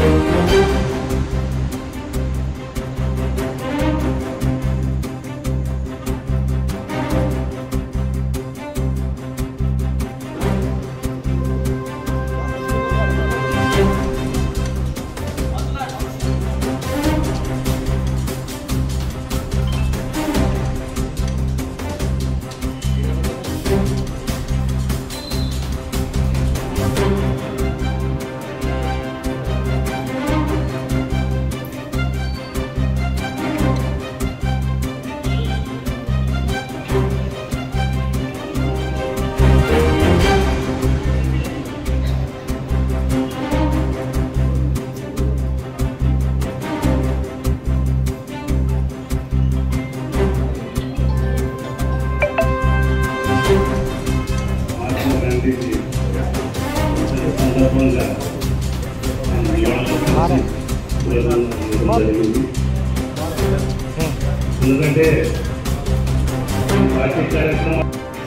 మహాత్మా గాంధీజీ సందర్భంగా ఆయన నివాళులు పూలదండ వేయడం జరిగింది. ఎందుకంటే ఈ పార్టీ కార్యక్రమం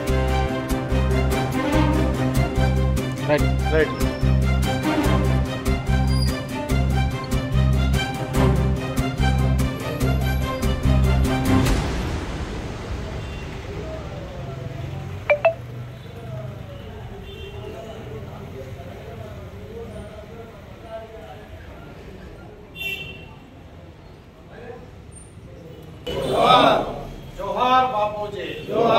రైట్ రైట్ జోహార్ బాపూజీ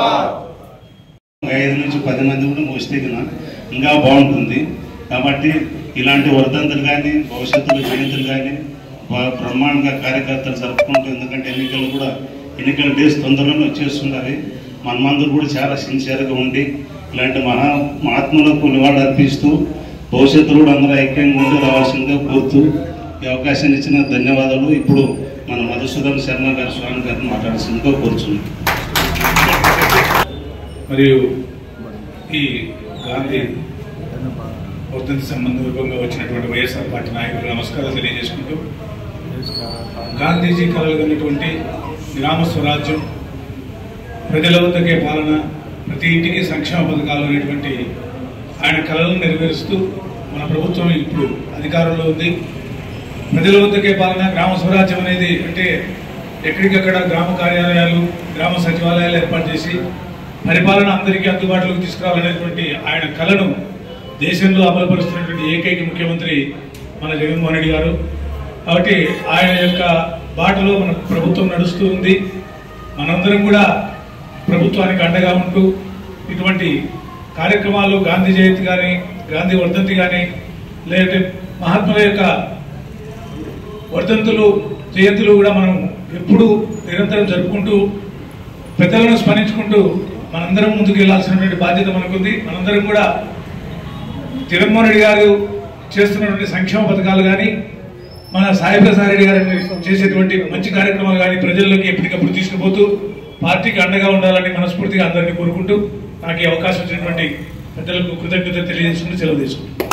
ఐదు నుంచి పది మంది కూడా మోస్తే కన్నా ఇంకా బాగుంటుంది కాబట్టి ఇలాంటి వర్ధంతులు కానీ భవిష్యత్తులో జయంతులు కానీ బా- బ్రహ్మాండంగా కార్యకర్తలు జరుపుకుంటూ ఎందుకంటే ఎన్నికలు కూడా ఎన్నికల డేస్ తొందరలోనే వచ్చేస్తున్నది మనమందరూ కూడా చాలా సిన్సియర్గా ఉండి ఇలాంటి మహా మహాత్ములకు నివాళులు అర్పిస్తూ భవిష్యత్తులో కూడా అందరూ ఐక్యంగా ఉండి రావాల్సిందిగా కోరుతూ ఈ అవకాశాన్ని ఇచ్చిన ధన్యవాదాలు ఇప్పుడు మన మధుసూదన్ శర్మ గారు స్వామి గారిని మాట్లాడాల్సిందిగా కోరుచున్నాం మరియు ఈ గాంధీ వర్ధంతి సంబంధంగా వచ్చినటువంటి వైఎస్ఆర్ పార్టీ నాయకులకు నమస్కారాలు తెలియజేసుకుంటూ గాంధీజీ కలగలిగినటువంటి గ్రామ స్వరాజ్యం ప్రజల వద్దకే పాలన ప్రతి ఇంటికి సంక్షేమ పథకాలు అనేటువంటి ఆయన కళలను నెరవేరుస్తూ మన ప్రభుత్వం ఇప్పుడు అధికారంలో ఉంది ప్రజల వద్దకే పాలన గ్రామ స్వరాజ్యం అనేది అంటే ఎక్కడికక్కడ గ్రామ కార్యాలయాలు గ్రామ సచివాలయాలు ఏర్పాటు చేసి పరిపాలన అందరికీ అందుబాటులోకి తీసుకురావాలనేటువంటి ఆయన కళను దేశంలో అమలుపరుస్తున్నటువంటి ఏకైక ముఖ్యమంత్రి మన జగన్మోహన్ రెడ్డి గారు కాబట్టి ఆయన యొక్క బాటలో మన ప్రభుత్వం నడుస్తూ ఉంది మనందరం కూడా ప్రభుత్వానికి అండగా ఉంటూ ఇటువంటి కార్యక్రమాలు గాంధీ జయంతి కానీ గాంధీ వర్ధంతి కానీ లేదంటే మహాత్ముల యొక్క వర్ధంతులు జయంతులు కూడా మనం ఎప్పుడూ నిరంతరం జరుపుకుంటూ పెద్దలను స్మరించుకుంటూ మనందరం ముందుకు వెళ్లాల్సినటువంటి బాధ్యత మనకుంది మనందరం కూడా జగన్మోహన్ రెడ్డి గారు చేస్తున్నటువంటి సంక్షేమ పథకాలు కానీ మన సాయిప్రసాద్ రెడ్డి గారు చేసేటువంటి మంచి కార్యక్రమాలు కానీ ప్రజల్లోకి ఎప్పటికప్పుడు తీసుకుపోతూ పార్టీకి అండగా ఉండాలని మనస్ఫూర్తిగా అందరినీ కోరుకుంటూ నాకు ఈ అవకాశం ఇచ్చినటువంటి పెద్దలకు కృతజ్ఞత తెలియజేసుకుంటూ సెలవు తీసుకుంటాను